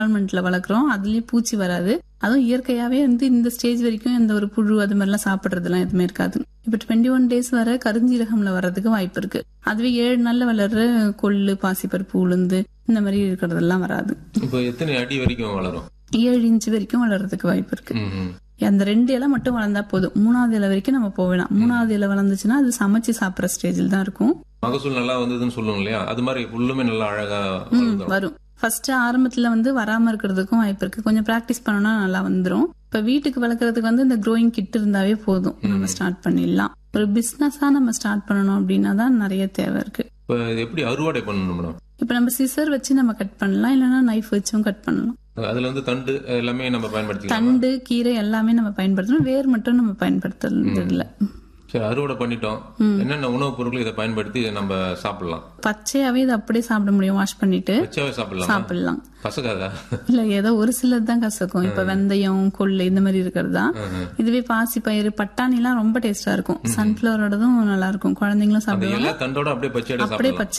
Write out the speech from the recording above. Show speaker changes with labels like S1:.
S1: என்வரான்மெண்ட்ல வளர்க்குறோம் அதுலயே பூச்சி வராது அதுவும் இயற்கையாவே வந்து இந்த ஸ்டேஜ் வரைக்கும் எந்த ஒரு புழு அது மாதிரிலாம் சாப்பிடுறதுலாம் எதுவுமே இருக்காது இப்ப டுவெண்ட்டி ஒன் டேஸ் வர கருஞ்சீரகம்ல வர்றதுக்கு வாய்ப்பு இருக்கு அதுவே ஏழு நாள்ல வளர்ற கொள்ளு பாசிப்பருப்பு உளுந்து இந்த மாதிரி இருக்கிறதெல்லாம் வராது
S2: இப்போ எத்தனை அடி வரைக்கும் வளரும்
S1: ஏழு இன்ச் வரைக்கும் வளர்றதுக்கு வாய்ப்பு இருக்கு
S2: ம், ம்.
S1: அந்த ரெண்டு இலை மட்டும் வளர்ந்தா போதும் மூணாவது இலை வரைக்கும் நம்ம போகலாம் மூணாவது இலை வளர்ந்துச்சுன்னா அது சமைச்சு சாப்பிடுற ஸ்டேஜில் தான் இருக்கும்
S2: மகசூல் நல்லா வந்ததுன்னு சொல்லுவோம் இல்லையா அது மாதிரி ஃபுல்லுமே நல்லா அழகா
S1: ம்,
S2: வளர்ந்துரும்.
S1: வரும் ஃபர்ஸ்ட் ஆரம்பத்துல வந்து வராம இருக்கிறதுக்கும் வாய்ப்பு இருக்கு கொஞ்சம் பிராக்டிஸ் பண்ணோம்னா நல்லா வந்துரும் இப்ப வீட்டுக்கு வளர்க்கறதுக்கு வந்து இந்த க்ரோயிங் கிட் இருந்தாவே போதும் நம்ம ஸ்டார்ட் பண்ணிடலாம் ஒரு பிசினஸா நம்ம ஸ்டார்ட் பண்ணணும் அப்படின்னா தான் நிறைய தேவை இருக்கு
S2: இப்போ இது எப்படி அறுவடை பண்ணணும் மேடம்
S1: இப்ப நம்ம சிசர் வச்சு நம்ம கட் பண்ணலாம் இல்லைன்னா நைஃப் வச்சும் கட் பண்ணலாம்
S2: அதுல வந்து தண்டு எல்லாமே நம்ம பயன்படுத்திக்கலாம்
S1: தண்டு கீரை எல்லாமே நம்ம பயன்படுத்தணும் வேர் மட்டும் நம்ம பயன்படுத்துறது இல்ல
S2: சரி அறுவடை பண்ணிட்டோம் என்னென்ன உணவுப் பொருட்கள் இதை பயன்படுத்தி நம்ம சாப்பிடலாம்
S1: பச்சையாவே இதை அப்படியே சாப்பிட முடியும் வாஷ் பண்ணிட்டு
S2: வச்சாவே சாப்பிடலாம்
S1: சாப்பிடலாம்
S2: கசக்காதா
S1: இல்ல ஏதோ ஒரு சிலது தான் கசக்கும் இப்ப வெந்தயம் கொள்ளு இந்த மாதிரி இருக்கிறது தான் இதுவே பாசி பயிறு பட்டாணி எல்லாம் ரொம்ப டேஸ்டா இருக்கும் சன்ஃபிளவரோடதும் நல்லா இருக்கும் குழந்தைங்களும்
S2: அந்த
S1: சாப்பிடுவாங்க
S2: எல்லா தண்டோட அப்படியே பச்சையோட
S1: அப்படியே
S2: சாப்பிடலாம்
S1: பச்சை